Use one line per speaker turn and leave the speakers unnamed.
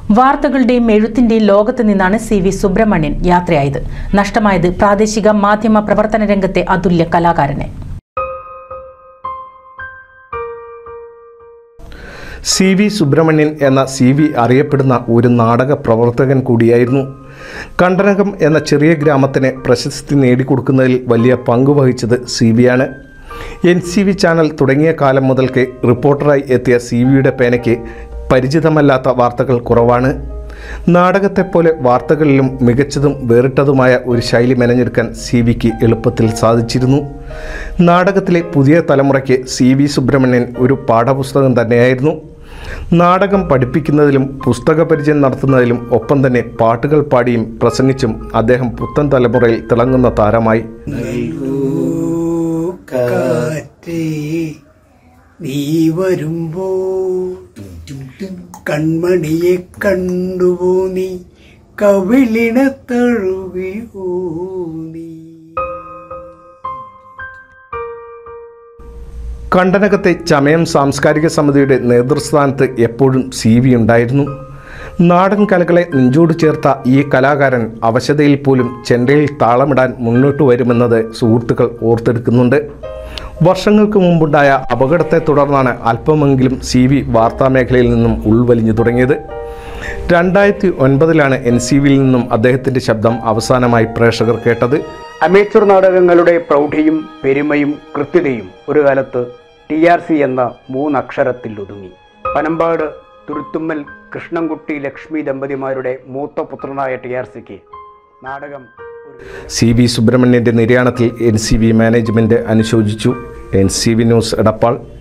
വാർത്തകളുടെയും എഴുത്തിന്റെയും ലോകത്ത് നിന്നാണ് C V Subramanian യാത്രയായത് നഷ്ടമായത് പ്രാദേശിക മാധ്യമ പ്രവർത്തന രംഗത്തെ അതുല്യ കലാകാരനെ
സി വി സുബ്രഹ്മണ്യൻ എന്ന സി വി അറിയപ്പെടുന്ന ഒരു നാടക പ്രവർത്തകൻ കൂടിയായിരുന്നു കണ്ടനകം എന്ന ചെറിയ ഗ്രാമത്തിന് പ്രശസ്തി നേടിക്കൊടുക്കുന്നതിൽ വലിയ പങ്ക് വഹിച്ചത് സി വിയാണ് എൻ സി വി ചാനൽ തുടങ്ങിയ കാലം മുതൽക്ക് റിപ്പോർട്ടറായി എത്തിയ സി വിയുടെ പേനയ്ക്ക് പരിചിതമല്ലാത്ത വാർത്തകൾ കുറവാണ് നാടകത്തെപ്പോലെ വാർത്തകളിലും മികച്ചതും വേറിട്ടതുമായ ഒരു ശൈലി മെനഞ്ഞെടുക്കാൻ സി വിക്ക് എളുപ്പത്തിൽ സാധിച്ചിരുന്നു നാടകത്തിലെ പുതിയ തലമുറയ്ക്ക് സി വി സുബ്രഹ്മണ്യൻ ഒരു പാഠപുസ്തകം തന്നെയായിരുന്നു നാടകം പഠിപ്പിക്കുന്നതിലും പുസ്തക പരിചയം നടത്തുന്നതിലും ഒപ്പം തന്നെ പാട്ടുകൾ പാടിയും പ്രസംഗിച്ചും അദ്ദേഹം പുത്തൻ തലമുറയിൽ തിളങ്ങുന്ന താരമായി
കാറ്റേ നീ വരുമ്പോ കൺമണിയെ കണ്ടുപോ നീ കവിളിണ തഴുകിയോ നീ
കണ്ടനകത്തെ ചമയം സാംസ്കാരിക സമിതിയുടെ നേതൃസ്ഥാനത്ത് എപ്പോഴും സി വി ഉണ്ടായിരുന്നു നാടൻ കലകളെ നെഞ്ചോട് ചേർത്ത ഈ കലാകാരൻ അവശതയിൽ പോലും ചെണ്ടയിൽ താളമിടാൻ മുന്നോട്ട് വരുമെന്നത് സുഹൃത്തുക്കൾ ഓർത്തെടുക്കുന്നുണ്ട് വർഷങ്ങൾക്ക് മുമ്പുണ്ടായ അപകടത്തെ തുടർന്നാണ് അല്പമെങ്കിലും സി വി വാർത്താമേഖലയിൽ നിന്നും ഉൾവലിഞ്ഞു തുടങ്ങിയത് രണ്ടായിരത്തി ഒൻപതിലാണ് എൻ സി വിയിൽ നിന്നും അദ്ദേഹത്തിൻ്റെ ശബ്ദം അവസാനമായി പ്രേക്ഷകർ കേട്ടത്
അമേച്ചർ നാടകങ്ങളുടെ പ്രൗഢിയും പെരുമയും കൃത്യതയും ഒരു കാലത്ത് ടി ആർ സി എന്ന മൂന്നക്ഷരത്തിൽ ഒതുങ്ങി പനമ്പാട് തുരുത്തുമ്മൽ കൃഷ്ണൻകുട്ടി ലക്ഷ്മി ദമ്പതിമാരുടെ മൂത്ത പുത്രനായ ടി ആർ സിക്ക് നാടകം ഒരു
സി വി സുബ്രഹ്മണ്യൻ്റെ നിര്യാണത്തിൽ എൻ സി വി മാനേജ്മെൻറ്റ് അനുശോചിച്ചു N C V news Edappal